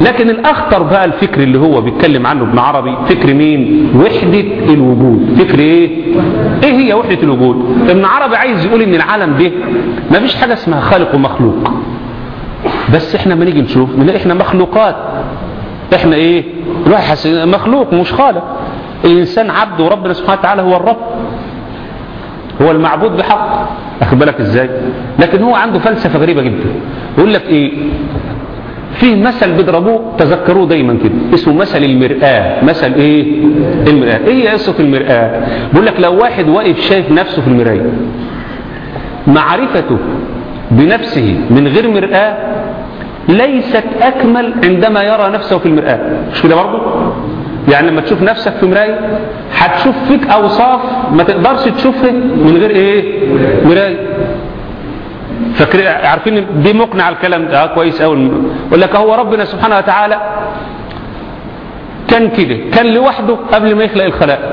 لكن الاخطر بقى الفكر اللي هو بيتكلم عنه ابن عربي فكر مين وحدة الوجود فكر ايه ايه هي وحدة الوجود ابن عربي عايز يقول ان العالم ده ما فيش حاجة اسمها خالق ومخلوق بس احنا ما نيجي نشوف نلاقي احنا مخلوقات احنا ايه الواحد حس مخلوق مش خالق الانسان عبد وربنا سبحانه وتعالى هو الرب هو المعبود بحق اخد بالك ازاي لكن هو عنده فلسفه غريبه جدا يقول لك ايه في مثل بيضربوه تذكروه دايما كده اسمه مثل المرآة مثل ايه المرآة ايه هي قصه المرآة بيقول لك لو واحد واقف شايف نفسه في المرايه معرفته بنفسه من غير مرآة ليست أكمل عندما يرى نفسه في المرآة مش كده برضه يعني لما تشوف نفسك في مراية هتشوف فيك أوصاف ما تقدرش تشوفها من غير إيه مراية فاكر عارفين دي مقنع الكلام ده آه كويس قوي يقول لك هو ربنا سبحانه وتعالى كان كده كان لوحده قبل ما يخلق الخلائق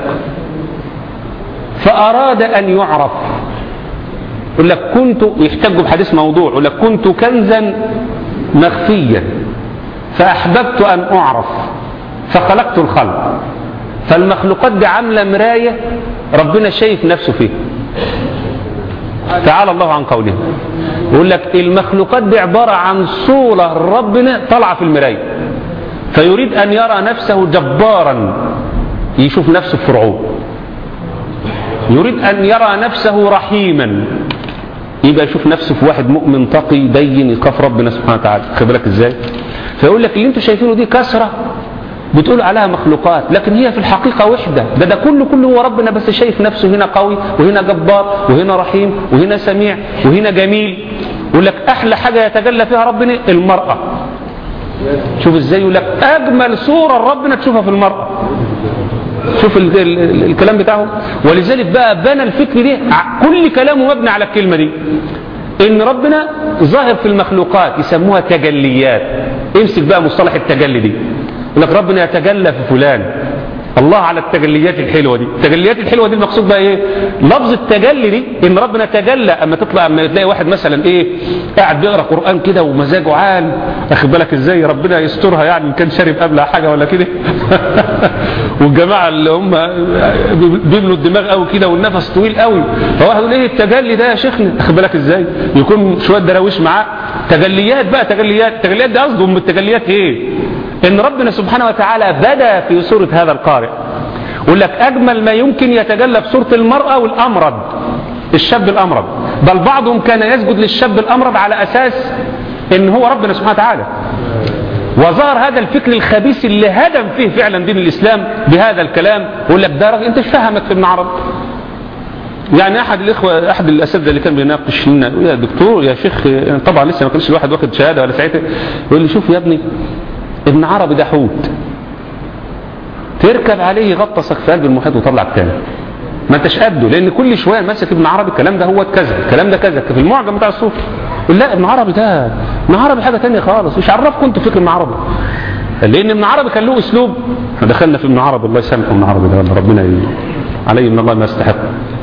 فأراد أن يعرف يقول لك كنت يحتجوا بحديث موضوع يقول لك كنت كنزا مخفيا فأحببت أن أعرف فخلقت الخلق فالمخلوقات دي عاملة مراية ربنا شايف نفسه فيه تعالى الله عن قوله يقول لك المخلوقات دي عبارة عن صورة ربنا طالعة في المراية فيريد أن يرى نفسه جبارا يشوف نفسه فرعون يريد أن يرى نفسه رحيما يبقى يشوف نفسه في واحد مؤمن تقي دين يخاف ربنا سبحانه وتعالى خد بالك ازاي فيقول لك اللي انتوا شايفينه دي كسره بتقول عليها مخلوقات لكن هي في الحقيقة وحدة ده ده كله كله هو ربنا بس شايف نفسه هنا قوي وهنا جبار وهنا رحيم وهنا سميع وهنا جميل يقول لك أحلى حاجة يتجلى فيها ربنا المرأة شوف ازاي يقول لك أجمل صورة ربنا تشوفها في المرأة شوف ال ال ال الكلام بتاعه ولذلك بقى بنى الفكر دي كل كلامه مبني على الكلمة دي ان ربنا ظاهر في المخلوقات يسموها تجليات امسك بقى مصطلح التجلي دي يقول لك ربنا يتجلى في فلان الله على التجليات الحلوه دي التجليات الحلوه دي المقصود بقى ايه لفظ التجلي دي ان ربنا تجلى اما تطلع اما تلاقي واحد مثلا ايه قاعد بيقرا قران كده ومزاجه عال اخد بالك ازاي ربنا يسترها يعني ان كان شارب قبلها حاجه ولا كده والجماعه اللي هم بيبنوا الدماغ قوي كده والنفس طويل قوي فواحد يقول ايه التجلي ده يا شيخنا اخد بالك ازاي يكون شويه دراويش معاه تجليات بقى تجليات التجليات دي قصدهم التجليات ايه ان ربنا سبحانه وتعالى بدا في صورة هذا القارئ يقول لك اجمل ما يمكن يتجلى في صورة المرأة والامرض الشاب الامرض بل بعضهم كان يسجد للشاب الامرض على اساس ان هو ربنا سبحانه وتعالى وظهر هذا الفكر الخبيث اللي هدم فيه فعلا دين الاسلام بهذا الكلام يقول لك ده راجل انت مش فاهمك في ابن عرب يعني احد الاخوه احد الاساتذه اللي كان بيناقش لنا يا دكتور يا شيخ طبعا لسه ما كانش الواحد واخد شهاده ولا ساعتها يقول لي شوف يا ابني ابن عربي ده حوت تركب عليه يغطسك في قلب المحيط ويطلعك تاني ما انتش قده لان كل شويه ماسك ابن عربي الكلام ده هو كذا الكلام ده كذا في المعجم بتاع الصوف يقول لا ابن عربي ده ابن عربي حاجه تانية خالص مش عرفكم انتوا فكر ابن عربي لان ابن عربي كان له اسلوب احنا دخلنا في ابن عربي الله يسامحه ابن عربي ده ربنا ي... عليه من الله ما يستحق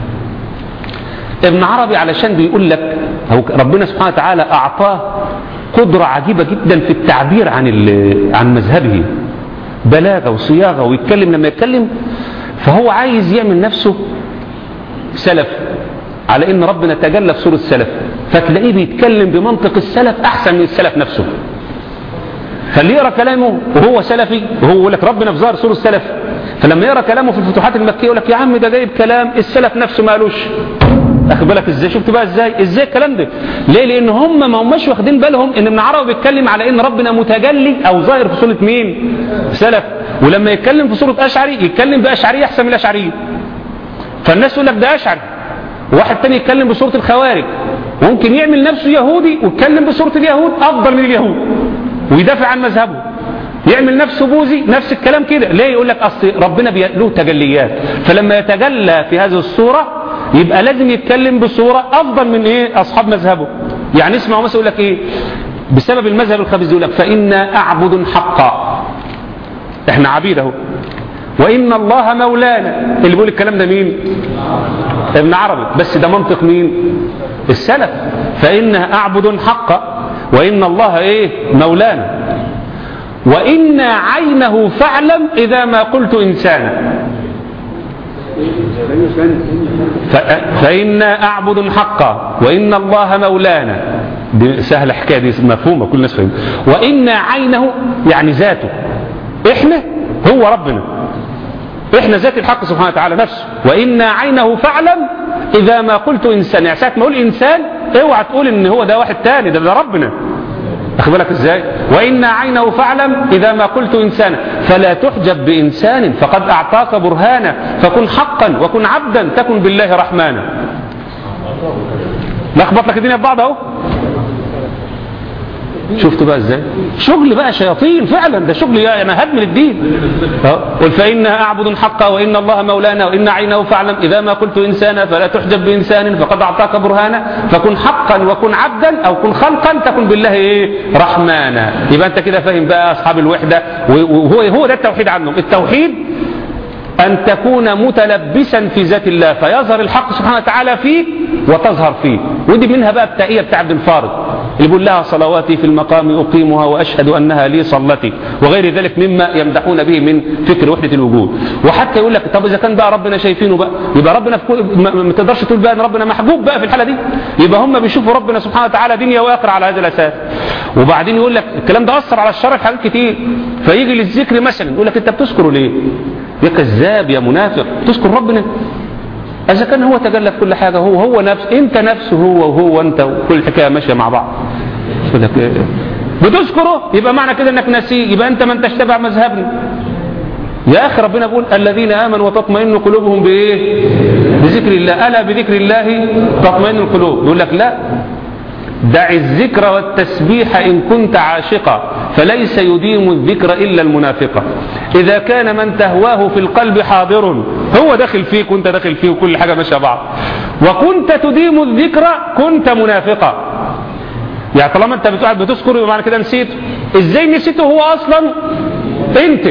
ابن عربي علشان بيقول لك هو ربنا سبحانه وتعالى اعطاه قدرة عجيبة جدا في التعبير عن عن مذهبه بلاغة وصياغة ويتكلم لما يتكلم فهو عايز يعمل نفسه سلف على ان ربنا تجلى في سورة السلف فتلاقيه بيتكلم بمنطق السلف احسن من السلف نفسه فاللي يقرا كلامه وهو سلفي وهو يقول لك ربنا في ظاهر سورة السلف فلما يقرا كلامه في الفتوحات المكية يقول لك يا عم ده جايب كلام السلف نفسه ما قالوش اخد بالك ازاي شفت بقى ازاي ازاي الكلام ده ليه لان هم ما هماش واخدين بالهم ان ابن عربي بيتكلم على ان ربنا متجلي او ظاهر في سوره مين سلف ولما يتكلم في سوره اشعري يتكلم باشعري احسن من الاشعريين فالناس يقول لك ده اشعري واحد تاني يتكلم بصوره الخوارج ممكن يعمل نفسه يهودي ويتكلم بصوره اليهود افضل من اليهود ويدافع عن مذهبه يعمل نفسه بوذي نفس الكلام كده ليه يقول لك اصل ربنا له تجليات فلما يتجلى في هذه الصوره يبقى لازم يتكلم بصورة أفضل من إيه أصحاب مذهبه يعني اسمعوا مثلا يقول لك إيه بسبب المذهب الخبيث يقول لك فإنا أعبد حقا إحنا عبيد اهو وإن الله مولانا اللي بيقول الكلام ده مين ابن عربي بس ده منطق مين السلف فإنا أعبد حقا وإن الله إيه مولانا وإن عينه فاعلم إذا ما قلت إنسانا ف- فإنا أعبد حقا وإن الله مولانا دي سهلة حكاية دي مفهومة كل الناس فهم وإن عينه يعني ذاته إحنا هو ربنا إحنا ذات الحق سبحانه وتعالى نفسه وإن عينه فاعلم إذا ما قلت إنسان يعني ساعة ما أقول إنسان اوعى تقول إن هو ده واحد تاني ده ده ربنا أخذ بالك إزاي وإن عينه فاعلم إذا ما قلت إنسانا فلا تحجب بإنسان فقد أعطاك برهانا فكن حقا وكن عبدا تكن بالله رحمانا لخبط لك الدنيا ببعض اهو شفتوا بقى ازاي شغل بقى شياطين فعلا ده شغل يعني هدم للدين اه. قل فإنها أعبد حقا وإن الله مولانا وإن عينه فاعلم إذا ما قلت إنسانا فلا تحجب بإنسان فقد أعطاك برهانا فكن حقا وكن عبدا أو كن خلقا تكن بالله إيه رحمانا يبقى أنت كده فاهم بقى أصحاب الوحدة وهو هو ده التوحيد عنهم التوحيد أن تكون متلبسا في ذات الله فيظهر الحق سبحانه وتعالى فيك وتظهر فيه ودي منها بقى التائية بتاع عبد الفارض اللي بيقول لها صلواتي في المقام أقيمها وأشهد أنها لي صلتي وغير ذلك مما يمدحون به من فكر وحدة الوجود وحتى يقول لك طب إذا كان بقى ربنا شايفينه بقى يبقى ربنا في كل ما ما تقدرش تقول بقى أن ربنا محبوب بقى في الحالة دي يبقى هم بيشوفوا ربنا سبحانه وتعالى دنيا وآخرة على هذا الأساس وبعدين يقول لك الكلام ده أثر على الشرع في حاجات كتير فيجي للذكر مثلا يقول لك أنت بتذكره ليه؟ يا كذاب يا منافق تذكر ربنا إذا كان هو تجلى في كل حاجة هو هو نفس أنت نفسه هو وهو أنت وكل الحكاية ماشية مع بعض يقول لك إيه؟ بتذكره يبقى معنى كده انك نسيه يبقى انت ما انتش تبع مذهبنا يا اخي ربنا بيقول الذين امنوا وتطمئن قلوبهم بايه بذكر الله الا بذكر الله تطمئن القلوب يقول لك لا دع الذكر والتسبيح إن كنت عاشقا فليس يديم الذكر إلا المنافقة إذا كان من تهواه في القلب حاضر هو داخل فيك وانت داخل فيه وكل حاجة ماشية بعض وكنت تديم الذكر كنت منافقا يعني طالما انت بتقعد بتذكر يبقى معنى كده نسيته ازاي نسيته هو اصلا انت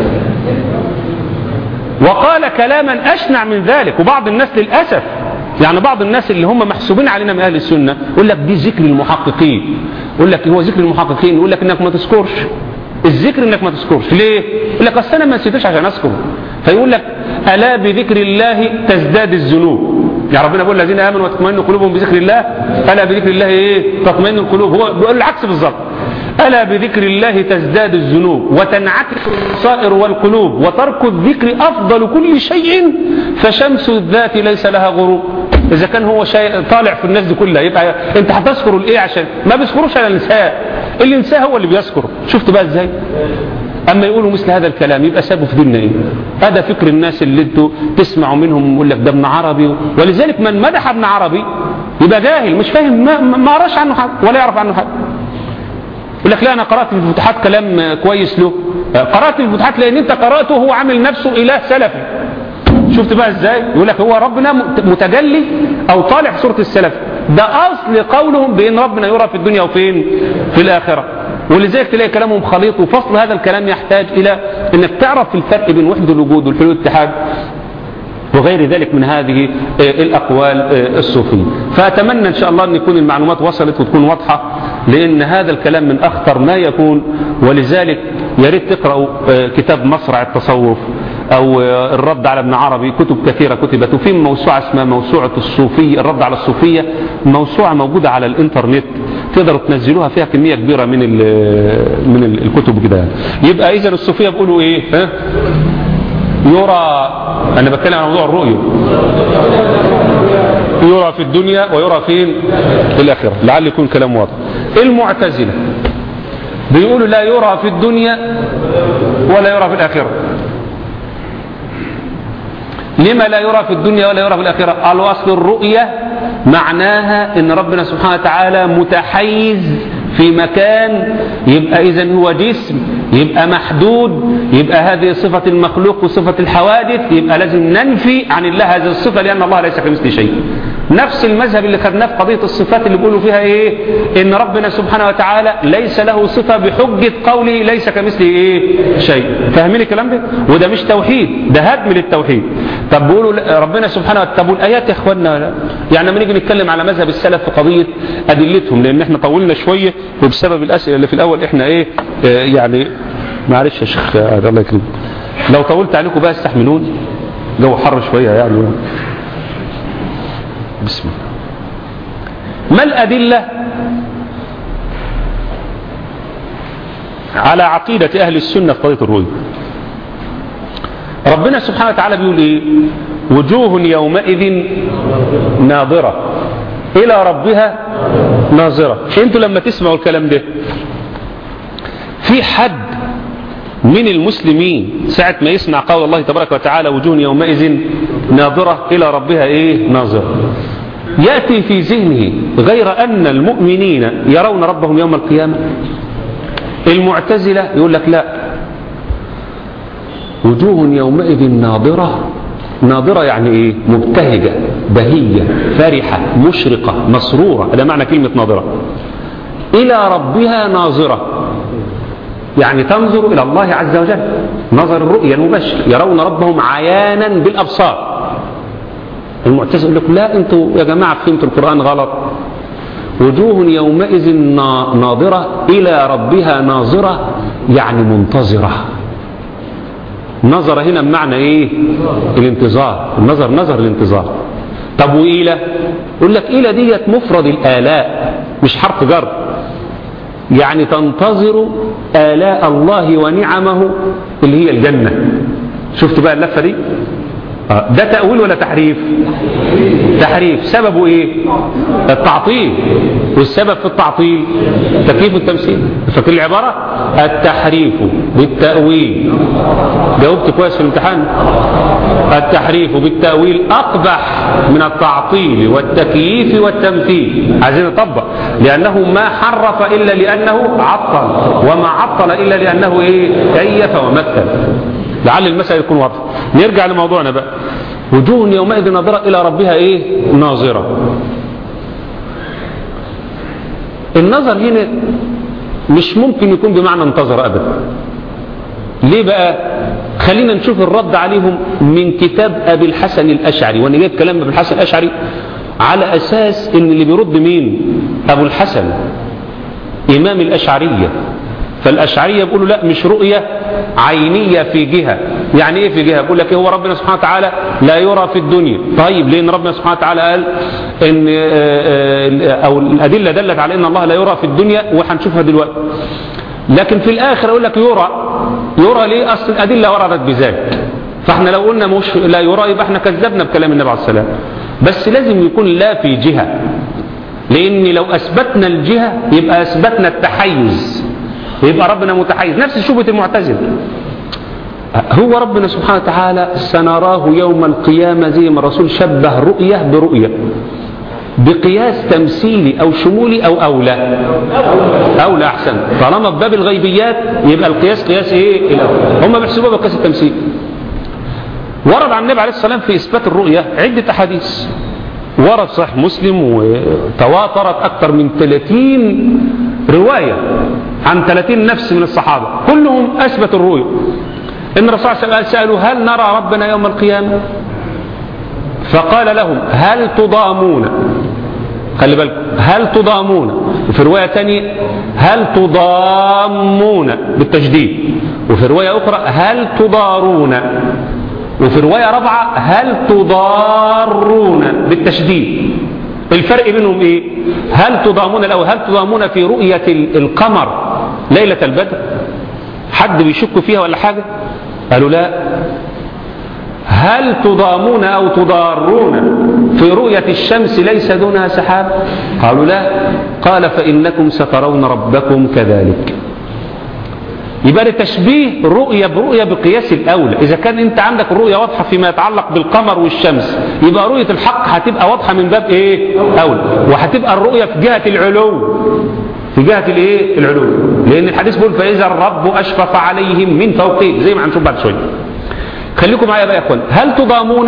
وقال كلاما اشنع من ذلك وبعض الناس للاسف يعني بعض الناس اللي هم محسوبين علينا من اهل السنه يقول لك دي ذكر المحققين يقول لك هو ذكر المحققين يقول لك انك ما تذكرش الذكر انك ما تذكرش ليه يقول لك اصل انا ما نسيتوش عشان اذكر فيقول لك الا بذكر الله تزداد الذنوب يعني ربنا بيقول الذين امنوا وتطمئن قلوبهم بذكر الله الا بذكر الله ايه تطمئن القلوب هو بيقول العكس بالظبط الا بذكر الله تزداد الذنوب وتنعكس البصائر والقلوب وترك الذكر افضل كل شيء فشمس الذات ليس لها غروب اذا كان هو شيء طالع في الناس دي كلها يبقى انت هتذكر الايه عشان ما بيذكروش على الانساء اللي انساه هو اللي بيذكر شفت بقى ازاي اما يقولوا مثل هذا الكلام يبقى سابوا في ديننا ايه هذا فكر الناس اللي انتوا تسمعوا منهم يقول لك ده ابن عربي ولذلك من مدح ابن عربي يبقى جاهل مش فاهم ما, ما قراش عنه حاجه ولا يعرف عنه حاجه يقول لك لا انا قرات في الفتوحات كلام كويس له قرات في الفتوحات لان انت قراته وهو عامل نفسه اله سلفي شفت بقى ازاي يقول لك هو ربنا متجلي او طالع في سوره السلف ده اصل قولهم بان ربنا يرى في الدنيا وفين في الاخره ولذلك تلاقي كلامهم خليط وفصل هذا الكلام يحتاج الى انك تعرف الفرق بين وحده الوجود والحلول والاتحاد وغير ذلك من هذه الأقوال الصوفية فأتمنى إن شاء الله أن يكون المعلومات وصلت وتكون واضحة لأن هذا الكلام من أخطر ما يكون ولذلك يا ريت تقرأوا كتاب مصرع التصوف أو الرد على ابن عربي كتب كثيرة كتبت وفي موسوعة اسمها موسوعة الصوفية الرد على الصوفية موسوعة موجودة على الإنترنت تقدروا تنزلوها فيها كمية كبيرة من من الكتب كده يبقى إذا الصوفية بيقولوا إيه ها؟ يرى أنا بتكلم عن موضوع الرؤية يرى في الدنيا ويرى فين في الآخرة لعل يكون كلام واضح المعتزلة بيقولوا لا يرى في الدنيا ولا يرى في الآخرة لما لا يرى في الدنيا ولا يرى في الآخرة قالوا أصل الرؤية معناها ان ربنا سبحانه وتعالى متحيز في مكان يبقى اذا هو جسم يبقى محدود يبقى هذه صفة المخلوق وصفة الحوادث يبقى لازم ننفي عن الله هذه الصفة لأن الله ليس كمثل شيء نفس المذهب اللي خدناه في قضية الصفات اللي بيقولوا فيها ايه ان ربنا سبحانه وتعالى ليس له صفة بحجة قوله ليس كمثله ايه شيء فاهمين الكلام ده وده مش توحيد ده هدم للتوحيد طب بيقولوا ربنا سبحانه وتعالى طب والايات يا اخوانا يعني لما نيجي نتكلم على مذهب السلف في قضية ادلتهم لان احنا طولنا شوية وبسبب الاسئلة اللي في الاول احنا ايه اه يعني معلش يا شيخ الله يكرمك لو طولت عليكم بقى استحملون جو حر شوية يعني بسم الله ما الأدلة على عقيدة أهل السنة في قضية الرؤية ربنا سبحانه وتعالى بيقول إيه وجوه يومئذ ناظرة إلى ربها ناظرة انتوا لما تسمعوا الكلام ده في حد من المسلمين ساعة ما يسمع قول الله تبارك وتعالى وجوه يومئذ ناظرة إلى ربها إيه ناظرة يأتي في ذهنه غير أن المؤمنين يرون ربهم يوم القيامة المعتزلة يقول لك لا وجوه يومئذ ناظرة ناظرة يعني ايه مبتهجة بهية فرحة مشرقة مسرورة هذا معنى كلمة ناظرة إلى ربها ناظرة يعني تنظر إلى الله عز وجل نظر الرؤيا المباشر يرون ربهم عيانا بالأبصار المعتزله يقول لك لا انتوا يا جماعة فهمتوا القرآن غلط وجوه يومئذ ناظرة إلى ربها ناظرة يعني منتظرة نظر هنا بمعنى ايه الانتظار النظر نظر الانتظار طب وإلى يقول لك إلى ديت مفرد الآلاء مش حرف جر يعني تنتظر آلاء الله ونعمه اللي هي الجنة شفت بقى اللفة دي ده تأويل ولا تحريف تحريف سببه ايه التعطيل والسبب في التعطيل تكييف التمثيل فاكر العبارة التحريف بالتأويل جاوبت كويس في الامتحان التحريف بالتأويل أقبح من التعطيل والتكييف والتمثيل عايزين نطبق لأنه ما حرف إلا لأنه عطل وما عطل إلا لأنه إيه كيف ومثل لعل المسألة يكون واضح نرجع لموضوعنا بقى وجوه يومئذ ناظرة إلى ربها إيه ناظرة النظر هنا مش ممكن يكون بمعنى انتظر أبدا ليه بقى خلينا نشوف الرد عليهم من كتاب أبي الحسن الأشعري وأنا جايب كلام أبي الحسن الأشعري على أساس إن اللي بيرد مين أبو الحسن إمام الأشعرية فالأشعرية بيقولوا لا مش رؤية عينية في جهة يعني ايه في جهة بيقول لك هو ربنا سبحانه وتعالى لا يرى في الدنيا طيب لان ربنا سبحانه وتعالى قال ان او الادلة دلت على ان الله لا يرى في الدنيا وهنشوفها دلوقتي لكن في الاخر اقول لك يرى يرى ليه اصل الادلة وردت بذلك فاحنا لو قلنا مش لا يرى يبقى احنا كذبنا بكلام النبي عليه السلام بس لازم يكون لا في جهة لان لو اثبتنا الجهة يبقى اثبتنا التحيز يبقى ربنا متحيز نفس شبهة المعتزلة هو ربنا سبحانه وتعالى سنراه يوم القيامة زي ما الرسول شبه رؤية برؤية بقياس تمثيلي أو شمولي أو أولى أولى أحسن طالما في باب الغيبيات يبقى القياس قياس إيه الأولى هم بيحسبوها بقياس التمثيل ورد عن النبي عليه الصلاة والسلام في إثبات الرؤية عدة أحاديث ورد صحيح مسلم وتواترت أكثر من 30 رواية عن 30 نفس من الصحابة كلهم أثبتوا الرؤية إن الرسول صلى الله عليه وسلم سألوا هل نرى ربنا يوم القيامة فقال لهم هل تضامون خلي بالكم هل تضامون وفي رواية ثانية هل تضامون بالتجديد وفي رواية أخرى هل تضارون وفي رواية رابعة هل تضارون بالتشديد الفرق بينهم ايه هل تضامون الاول هل تضامون في رؤية القمر ليلة البدر حد بيشك فيها ولا حاجة قالوا لا هل تضامون او تضارون في رؤية الشمس ليس دونها سحاب قالوا لا قال فإنكم سترون ربكم كذلك يبقى ده تشبيه رؤية برؤية بقياس الأولى إذا كان أنت عندك رؤية واضحة فيما يتعلق بالقمر والشمس يبقى رؤية الحق هتبقى واضحة من باب إيه أولى وهتبقى الرؤية في جهة العلو في جهة الإيه العلو لأن الحديث بيقول فإذا الرب أشفق عليهم من فوقه زي ما هنشوف بعد شوية خليكم معايا بقى يا اخوان هل تضامون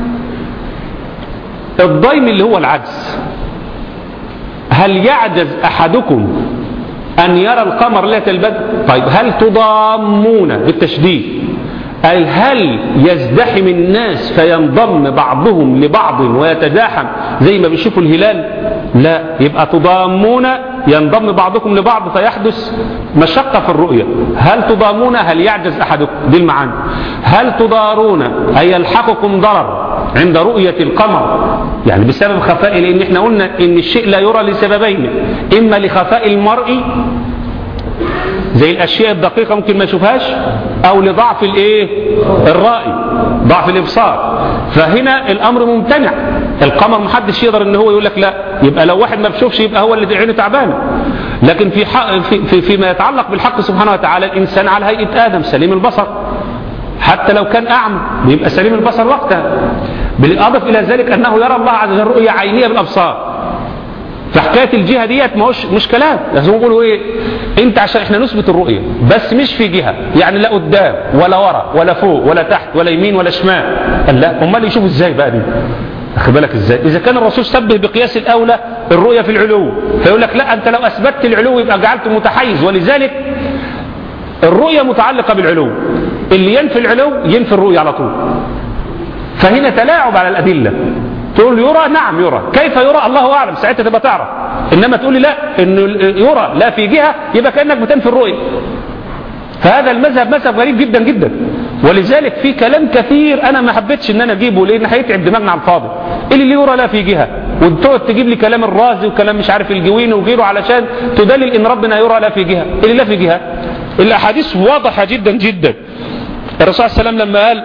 الضيم اللي هو العجز هل يعجز أحدكم أن يرى القمر ليلة البدر طيب هل تضامون بالتشديد أي هل يزدحم الناس فينضم بعضهم لبعض ويتزاحم زي ما بيشوفوا الهلال لا يبقى تضامون ينضم بعضكم لبعض فيحدث مشقة في الرؤية هل تضامون هل يعجز أحدكم دي المعاني هل تضارون أي يلحقكم ضرر عند رؤية القمر يعني بسبب خفاء لأن احنا قلنا إن الشيء لا يرى لسببين إما لخفاء المرء زي الاشياء الدقيقة ممكن ما يشوفهاش او لضعف الايه الرأي ضعف الابصار فهنا الامر ممتنع القمر محدش يقدر ان هو يقول لك لا يبقى لو واحد ما بيشوفش يبقى هو اللي عينه تعبانه لكن في, حق في, في فيما يتعلق بالحق سبحانه وتعالى الانسان على هيئة ادم سليم البصر حتى لو كان اعمى بيبقى سليم البصر وقتها بالاضافه الى ذلك انه يرى الله عز وجل رؤيه عينيه بالابصار فحكايه الجهه ديت مش مش كلام لازم يقولوا ايه انت عشان احنا نثبت الرؤيه بس مش في جهه يعني لا قدام ولا ورا ولا فوق ولا تحت ولا يمين ولا شمال قال لا امال يشوف ازاي بقى دي اخد بالك ازاي اذا كان الرسول شبه بقياس الاولى الرؤيه في العلو فيقول لك لا انت لو اثبتت العلو يبقى جعلته متحيز ولذلك الرؤيه متعلقه بالعلو اللي ينفي العلو ينفي الرؤيه على طول فهنا تلاعب على الادله تقول يرى نعم يرى كيف يرى الله اعلم ساعتها تبقى تعرف انما تقول لي لا انه يرى لا في جهه يبقى كانك بتنفي الرؤيه فهذا المذهب مذهب غريب جدا جدا ولذلك في كلام كثير انا ما حبيتش ان انا اجيبه لان هيتعب دماغنا على الفاضي اللي اللي يرى لا في جهه وتقعد تجيب لي كلام الرازي وكلام مش عارف الجويني وغيره علشان تدلل ان ربنا يرى لا في جهه اللي لا في جهه الاحاديث واضحه جدا جدا الرسول صلى الله عليه وسلم لما قال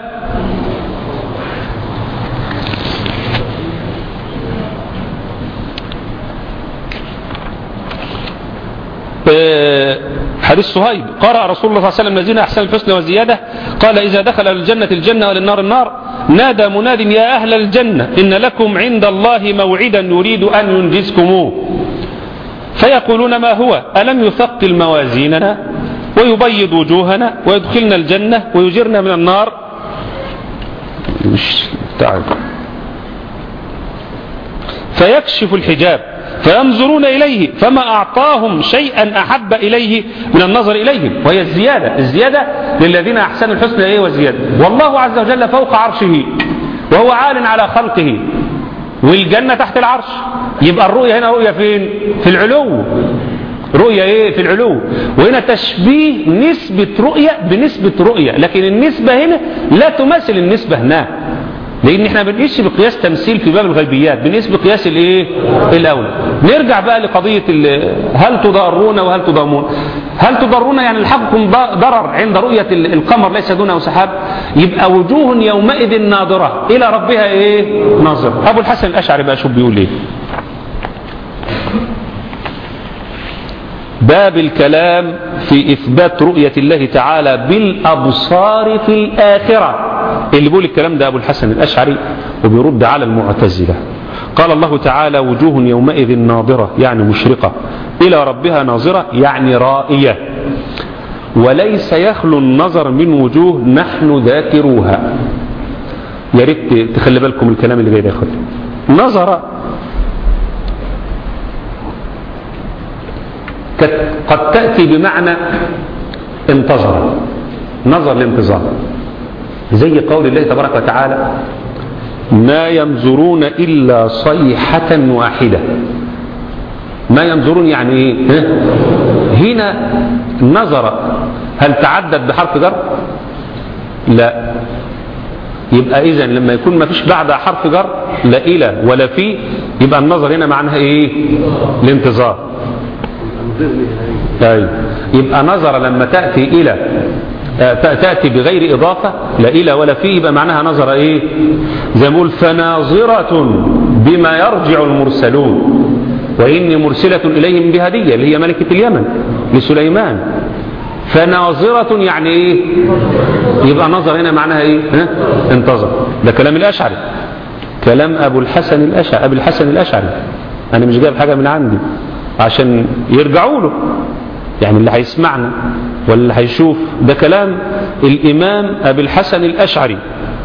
حديث صهيب قرأ رسول الله صلى الله عليه وسلم الذين أحسن الحسنى وزيادة قال إذا دخل الجنة الجنة وللنار النار نادى مناد يا أهل الجنة إن لكم عند الله موعدا يريد أن ينجزكموه فيقولون ما هو ألم يثقل موازيننا ويبيض وجوهنا ويدخلنا الجنة ويجرنا من النار مش تعال فيكشف الحجاب فينظرون إليه فما أعطاهم شيئا أحب إليه من النظر إليهم وهي الزيادة الزيادة للذين أحسنوا الحسنى إيه والزيادة والله عز وجل فوق عرشه وهو عال على خلقه والجنة تحت العرش يبقى الرؤية هنا رؤية فين في العلو رؤية ايه في العلو وهنا تشبيه نسبة رؤية بنسبة رؤية لكن النسبة هنا لا تماثل النسبة هناك لان احنا بنقيس بقياس تمثيل في باب الغيبيات بنقيس بقياس الايه الاولى نرجع بقى لقضيه هل تضارون وهل تضامون هل تضرون يعني الحقكم ضرر عند رؤيه القمر ليس دونه سحاب يبقى وجوه يومئذ ناظره الى ربها ايه ناظره ابو الحسن الاشعري بقى شوف بيقول ايه باب الكلام في إثبات رؤية الله تعالى بالأبصار في الآخرة اللي بيقول الكلام ده أبو الحسن الأشعري وبيرد على المعتزلة قال الله تعالى وجوه يومئذ ناظرة يعني مشرقة إلى ربها ناظرة يعني رائية وليس يخلو النظر من وجوه نحن ذاكروها يا ريت تخلي بالكم الكلام اللي جاي ده يا اخواتي نظر قد تأتي بمعنى انتظر نظر الانتظار زي قول الله تبارك وتعالى ما ينظرون إلا صيحة واحدة ما ينظرون يعني ايه هنا نظر هل تعدد بحرف جر لا يبقى اذا لما يكون ما فيش بعد حرف جر لا الى ولا في يبقى النظر هنا معناها ايه الانتظار طيب يبقى نظر لما تأتي إلى تأتي بغير إضافة لا إلى ولا في يبقى معناها نظر إيه زي ما فناظرة بما يرجع المرسلون وإني مرسلة إليهم بهدية اللي هي ملكة اليمن لسليمان فناظرة يعني إيه يبقى نظر هنا معناها إيه ها؟ انتظر ده كلام الأشعري كلام أبو الحسن الأشعري أبو الحسن الأشعري أنا مش جايب حاجة من عندي عشان يرجعوا له يعني اللي هيسمعنا واللي هيشوف ده كلام الإمام أبي الحسن الأشعري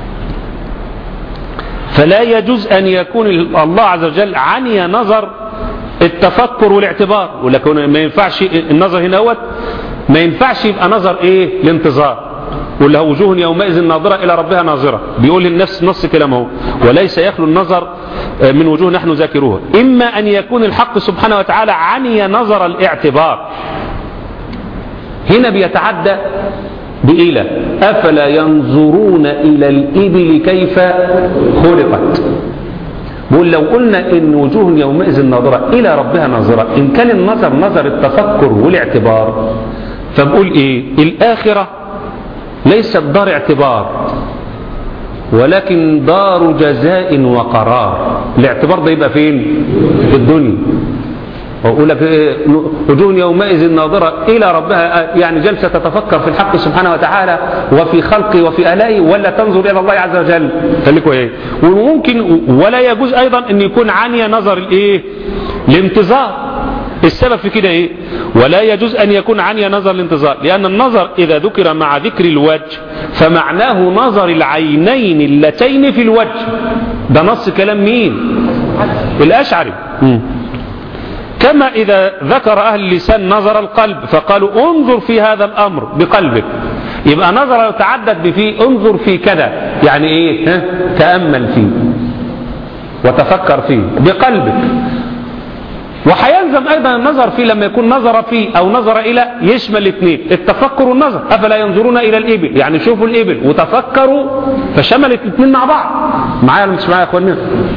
فلا يجوز أن يكون الله عز وجل عني نظر التفكر والاعتبار ولكن ما ينفعش النظر هنا هو ما ينفعش يبقى نظر ايه الانتظار ولا وجوه يومئذ ناظرة إلى ربها ناظرة بيقول للنفس نص كلامه وليس يخلو النظر من وجوه نحن ذاكروها إما أن يكون الحق سبحانه وتعالى عني نظر الاعتبار هنا بيتعدى بإلى أفلا ينظرون إلى الإبل كيف خلقت بقول لو قلنا إن وجوه يومئذ ناظرة إلى ربها ناظرة إن كان النظر نظر التفكر والاعتبار فبقول إيه الآخرة ليست دار اعتبار ولكن دار جزاء وقرار الاعتبار ده يبقى فين في الدنيا وأقول لك وجوه يومئذ ناظرة إلى ربها يعني جلسة تتفكر في الحق سبحانه وتعالى وفي خلقه وفي آلائه ولا تنظر إلى الله عز وجل خليكوا إيه وممكن ولا يجوز أيضا أن يكون عني نظر الإيه الانتظار السبب في كده إيه ولا يجوز أن يكون عني نظر الانتظار لأن النظر إذا ذكر مع ذكر الوجه فمعناه نظر العينين اللتين في الوجه ده نص كلام مين الأشعري م. كما إذا ذكر أهل اللسان نظر القلب فقالوا انظر في هذا الأمر بقلبك يبقى نظر يتعدد بفيه انظر في كذا يعني ايه ها؟ تأمل فيه وتفكر فيه بقلبك وحيلزم ايضا النظر فيه لما يكون نظر فيه او نظر الى يشمل الاثنين التفكر والنظر افلا ينظرون الى الابل يعني شوفوا الابل وتفكروا فشملت الاثنين مع بعض معايا ولا مش معايا يا اخواننا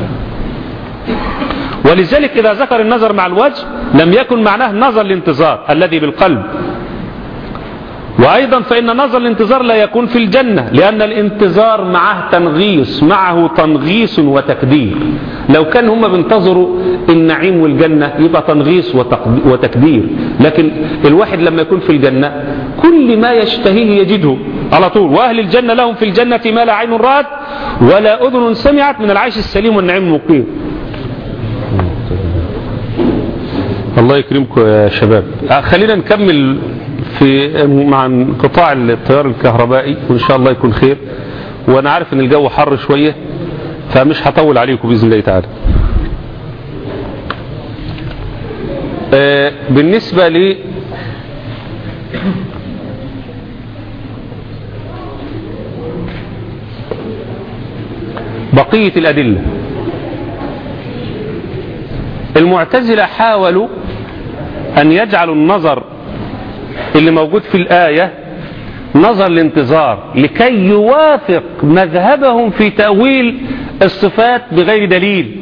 ولذلك إذا ذكر النظر مع الوجه لم يكن معناه نظر الانتظار الذي بالقلب وأيضا فإن نظر الانتظار لا يكون في الجنة لأن الانتظار معه تنغيص معه تنغيص وتكدير لو كان هم بينتظروا النعيم والجنة يبقى تنغيص وتكدير لكن الواحد لما يكون في الجنة كل ما يشتهيه يجده على طول وأهل الجنة لهم في الجنة ما لا عين رأت ولا أذن سمعت من العيش السليم والنعيم المقيم الله يكرمكم يا شباب خلينا نكمل في مع انقطاع التيار الكهربائي وان شاء الله يكون خير وانا عارف ان الجو حر شوية فمش هطول عليكم باذن الله تعالى بالنسبة لي بقية الأدلة المعتزلة حاولوا أن يجعلوا النظر اللي موجود في الآية نظر الانتظار لكي يوافق مذهبهم في تأويل الصفات بغير دليل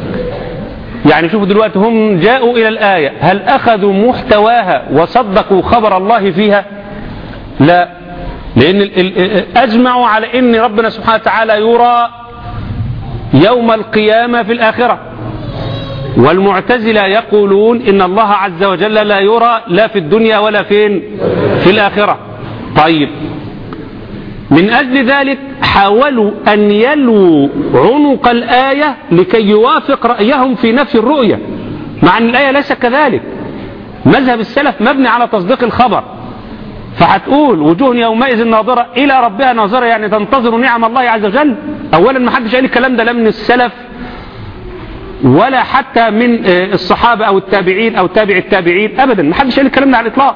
يعني شوفوا دلوقتي هم جاءوا إلى الآية هل أخذوا محتواها وصدقوا خبر الله فيها لا لأن أجمعوا على أن ربنا سبحانه وتعالى يرى يوم القيامة في الآخرة والمعتزلة يقولون إن الله عز وجل لا يرى لا في الدنيا ولا فين في الآخرة طيب من أجل ذلك حاولوا أن يلووا عنق الآية لكي يوافق رأيهم في نفي الرؤية مع أن الآية ليس كذلك مذهب السلف مبني على تصديق الخبر فهتقول وجوه يومئذ ناظرة إلى ربها ناظرة يعني تنتظر نعم الله عز وجل أولا ما حدش قال الكلام ده لا من السلف ولا حتى من الصحابة أو التابعين أو تابع التابعين أبدا ما حدش قال الكلام ده على الإطلاق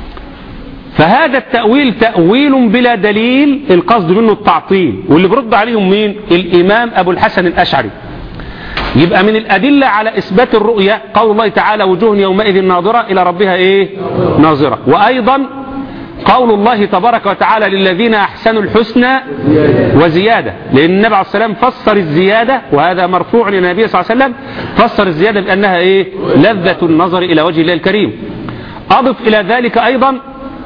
فهذا التأويل تأويل بلا دليل القصد منه التعطيل واللي برد عليهم مين الإمام أبو الحسن الأشعري يبقى من الأدلة على إثبات الرؤية قول الله تعالى وجوه يومئذ ناظرة إلى ربها إيه ناظرة وأيضا قول الله تبارك وتعالى للذين أحسنوا الحسنى وزيادة لأن النبي عليه السلام فسر الزيادة وهذا مرفوع للنبي صلى الله عليه وسلم فسر الزيادة بأنها إيه لذة النظر إلى وجه الله الكريم أضف إلى ذلك أيضا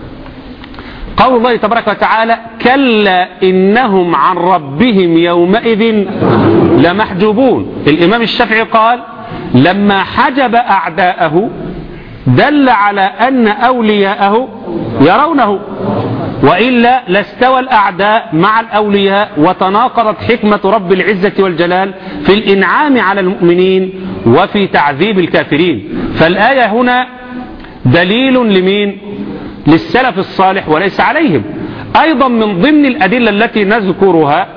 قول الله تبارك وتعالى كلا إنهم عن ربهم يومئذ لمحجوبون الإمام الشافعي قال لما حجب أعداءه دل على أن أولياءه يرونه وإلا لاستوى الأعداء مع الأولياء وتناقضت حكمة رب العزة والجلال في الإنعام على المؤمنين وفي تعذيب الكافرين فالآية هنا دليل لمين للسلف الصالح وليس عليهم أيضا من ضمن الأدلة التي نذكرها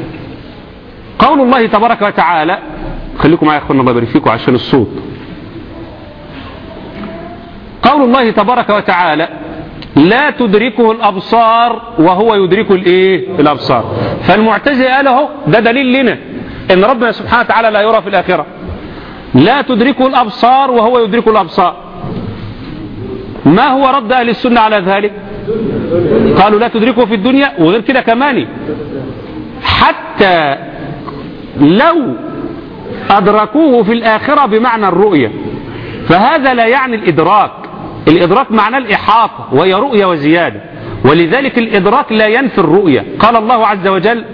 قول الله تبارك وتعالى خليكم معايا يا اخوانا الله يبارك فيكم عشان الصوت قول الله تبارك وتعالى لا تدركه الأبصار وهو يدرك الإيه الأبصار فالمعتزلة قاله ده دليل لنا إن ربنا سبحانه وتعالى لا يرى في الآخرة لا تدركه الأبصار وهو يدرك الأبصار ما هو رد أهل السنة على ذلك قالوا لا تدركه في الدنيا وغير كده كمان حتى لو أدركوه في الآخرة بمعنى الرؤية فهذا لا يعني الإدراك الإدراك معناه الإحاطة وهي رؤية وزيادة ولذلك الإدراك لا ينفي الرؤية قال الله عز وجل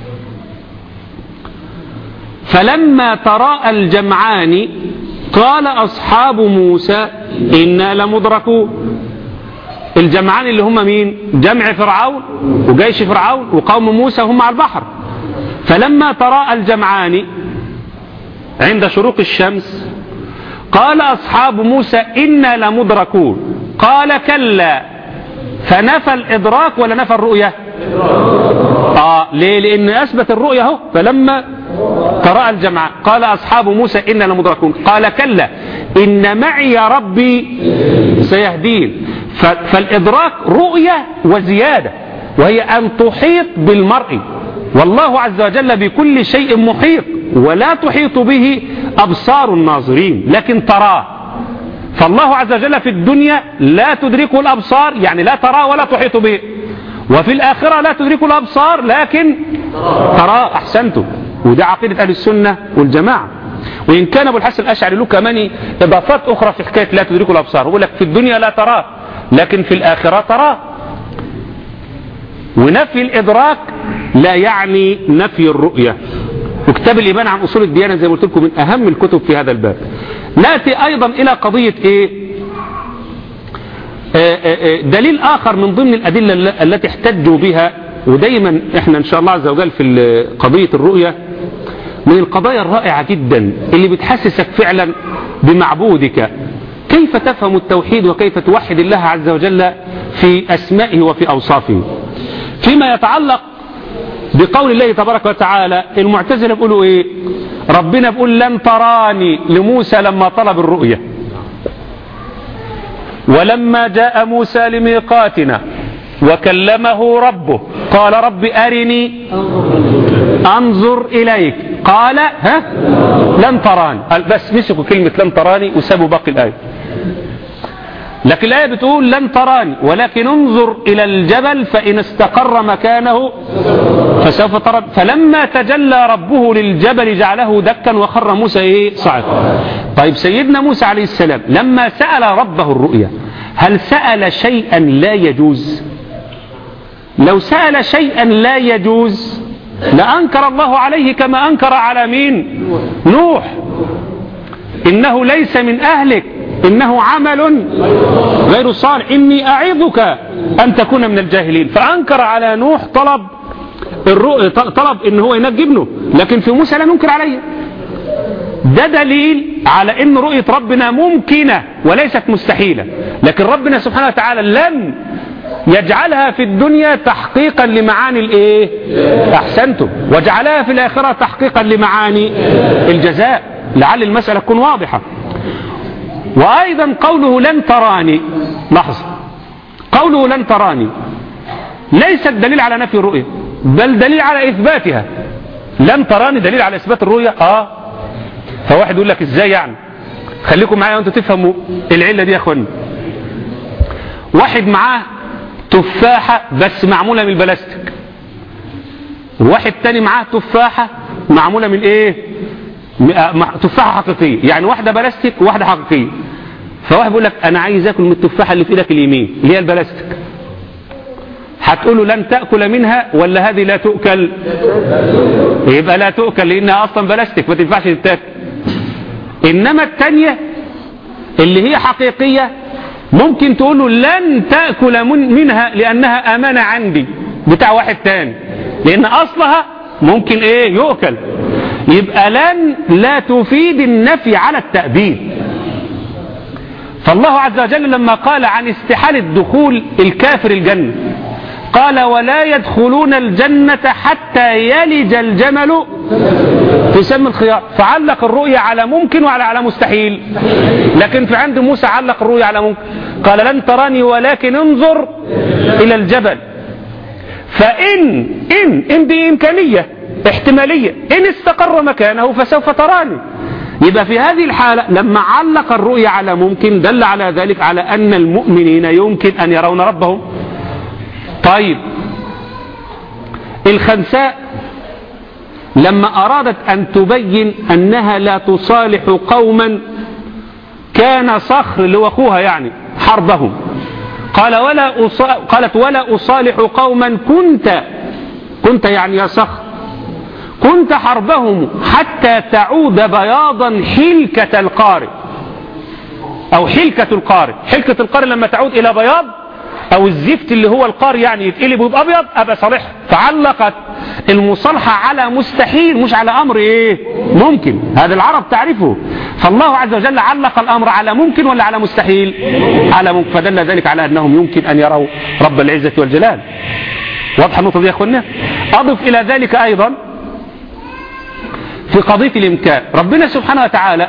فلما تراءى الجمعان قال أصحاب موسى إنا لمدركون الجمعان اللي هم مين جمع فرعون وجيش فرعون وقوم موسى هم على البحر فلما تراءى الجمعان عند شروق الشمس قال أصحاب موسى إنا لمدركون قال كلا فنفى الإدراك ولا نفى الرؤية آه ليه لأن أثبت الرؤية هو فلما تراءى الجمع قال أصحاب موسى إنا لمدركون قال كلا إن معي ربي سيهدين فالإدراك رؤية وزيادة وهي أن تحيط بالمرء والله عز وجل بكل شيء محيط ولا تحيط به أبصار الناظرين لكن تراه فالله عز وجل في الدنيا لا تدركه الأبصار يعني لا تراه ولا تحيط به وفي الآخرة لا تدركه الأبصار لكن تراه أحسنتم وده عقيدة أهل السنة والجماعة وإن كان أبو الحسن الأشعري له كمان إضافات أخرى في حكاية لا تدركه الأبصار يقول لك في الدنيا لا تراه لكن في الآخرة تراه ونفي الإدراك لا يعني نفي الرؤية وكتاب الإيمان عن أصول الديانة زي ما قلت لكم من أهم الكتب في هذا الباب نأتي أيضا إلى قضية إيه آآ آآ دليل آخر من ضمن الأدلة التي احتجوا بها ودايما احنا ان شاء الله عز وجل في قضية الرؤية من القضايا الرائعة جدا اللي بتحسسك فعلا بمعبودك كيف تفهم التوحيد وكيف توحد الله عز وجل في أسمائه وفي أوصافه فيما يتعلق بقول الله تبارك وتعالى المعتزلة بيقولوا ايه ربنا بيقول لن تراني لموسى لما طلب الرؤية ولما جاء موسى لميقاتنا وكلمه ربه قال رب أرني أنظر إليك قال ها لن تراني بس مسكوا كلمة لن تراني وسابوا باقي الآية لكن الآية بتقول لن تراني ولكن انظر إلى الجبل فإن استقر مكانه فسوف ترى فلما تجلى ربه للجبل جعله دكا وخر موسى إيه صعد طيب سيدنا موسى عليه السلام لما سأل ربه الرؤيا هل سأل شيئا لا يجوز لو سأل شيئا لا يجوز لأنكر الله عليه كما أنكر على مين نوح إنه ليس من أهلك إنه عمل غير صالح إني أعظك أن تكون من الجاهلين فأنكر على نوح طلب الرؤية طلب إن هو ينجي ابنه لكن في موسى لم ينكر عليه ده دليل على ان رؤية ربنا ممكنة وليست مستحيلة لكن ربنا سبحانه وتعالى لم يجعلها في الدنيا تحقيقا لمعاني الايه احسنتم وجعلها في الاخرة تحقيقا لمعاني الجزاء لعل المسألة تكون واضحة وايضا قوله لن تراني لحظة قوله لن تراني ليست دليل على نفي الرؤية بل دليل على اثباتها لن تراني دليل على اثبات الرؤية اه فواحد يقول لك ازاي يعني خليكم معايا وانتوا تفهموا العلة دي يا اخوانا واحد معاه تفاحة بس معمولة من البلاستيك واحد تاني معاه تفاحة معمولة من ايه تفاحة حقيقية يعني واحدة بلاستيك وواحدة حقيقية فواحد بيقول لك انا عايز اكل من التفاحة اللي في ايدك اليمين اللي هي البلاستيك هتقول له لن تأكل منها ولا هذه لا تؤكل يبقى لا تؤكل لانها اصلا بلاستيك ما تنفعش تتاكل انما التانية اللي هي حقيقية ممكن تقول له لن تأكل من منها لأنها أمانة عندي بتاع واحد تاني لأن أصلها ممكن إيه يؤكل يبقى لن لا تفيد النفي على التأبيد فالله عز وجل لما قال عن استحالة دخول الكافر الجنة قال ولا يدخلون الجنة حتى يلج الجمل في سم الخيار فعلق الرؤية على ممكن وعلى على مستحيل لكن في عند موسى علق الرؤية على ممكن قال لن تراني ولكن انظر إلى الجبل فإن إن إن دي إمكانية احتمالية إن استقر مكانه فسوف تراني يبقى في هذه الحالة لما علق الرؤية على ممكن دل على ذلك على أن المؤمنين يمكن أن يرون ربهم طيب الخنساء لما أرادت أن تبين أنها لا تصالح قوما كان صخر اللي هو أخوها يعني حربهم قال ولا أص... قالت ولا أصالح قوما كنت كنت يعني يا صخر كنت حربهم حتى تعود بياضا حلكة القارئ أو حلكة القارئ حلكة القارئ لما تعود إلى بياض أو الزفت اللي هو القار يعني يتقلب ويبقى أبيض أبقى صالح فعلقت المصالحة على مستحيل مش على أمر إيه ممكن هذا العرب تعرفه فالله عز وجل علق الأمر على ممكن ولا على مستحيل على ممكن فدل ذلك على أنهم يمكن أن يروا رب العزة والجلال واضحة النقطة دي يا أخوانا أضف إلى ذلك أيضا في قضية الإمكان ربنا سبحانه وتعالى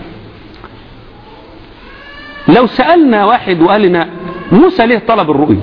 لو سألنا واحد وقال لنا موسى ليه طلب الرؤية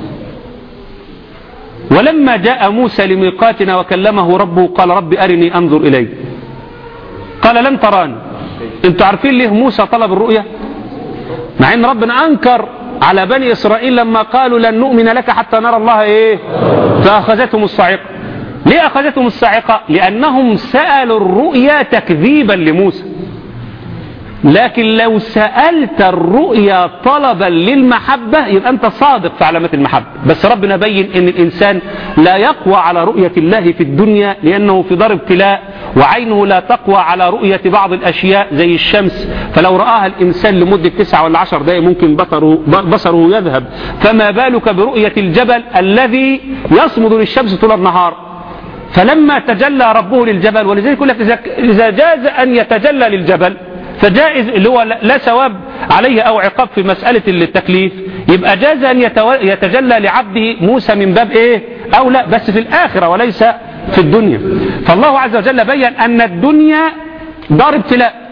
ولما جاء موسى لميقاتنا وكلمه ربه قال رب أرني أنظر إليه قال لن تراني انتوا عارفين ليه موسى طلب الرؤية مع ان ربنا أنكر على بني إسرائيل لما قالوا لن نؤمن لك حتى نرى الله إيه فأخذتهم الصاعقة ليه أخذتهم الصاعقة لأنهم سألوا الرؤيا تكذيبا لموسى لكن لو سألت الرؤيا طلبا للمحبة يبقى أنت صادق في علامات المحبة بس ربنا بين أن الإنسان لا يقوى على رؤية الله في الدنيا لأنه في دار ابتلاء وعينه لا تقوى على رؤية بعض الأشياء زي الشمس فلو رآها الإنسان لمدة تسعة ولا عشر دقائق ممكن بصره, بصره يذهب فما بالك برؤية الجبل الذي يصمد للشمس طول النهار فلما تجلى ربه للجبل ولذلك يقول لك إذا جاز أن يتجلى للجبل فجائز اللي هو لا ثواب عليه أو عقاب في مسألة التكليف يبقى جاز أن يتجلى لعبده موسى من باب إيه أو لا بس في الآخرة وليس في الدنيا فالله عز وجل بين أن الدنيا دار ابتلاء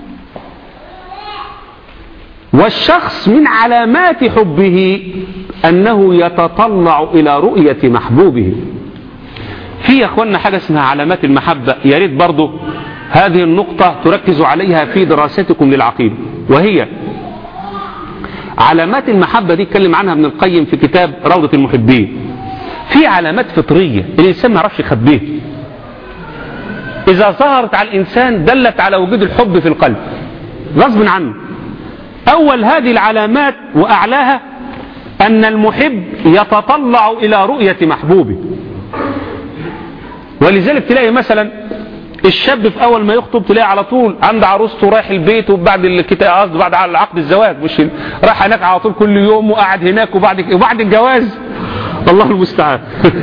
والشخص من علامات حبه أنه يتطلع إلى رؤية محبوبه في يا اخوانا حاجة اسمها علامات المحبة يا ريت برضه هذه النقطة تركزوا عليها في دراستكم للعقيدة وهي علامات المحبة دي اتكلم عنها ابن القيم في كتاب روضة المحبين في علامات فطرية الإنسان ما يعرفش يخبيها إذا ظهرت على الإنسان دلت على وجود الحب في القلب غصب عنه أول هذه العلامات وأعلاها أن المحب يتطلع إلى رؤية محبوبه ولذلك تلاقي مثلا الشاب في اول ما يخطب تلاقي على طول عند عروسته رايح البيت وبعد الكتاب قصده بعد عقد الزواج مش راح هناك على طول كل يوم وقعد هناك وبعد وبعد الجواز الله المستعان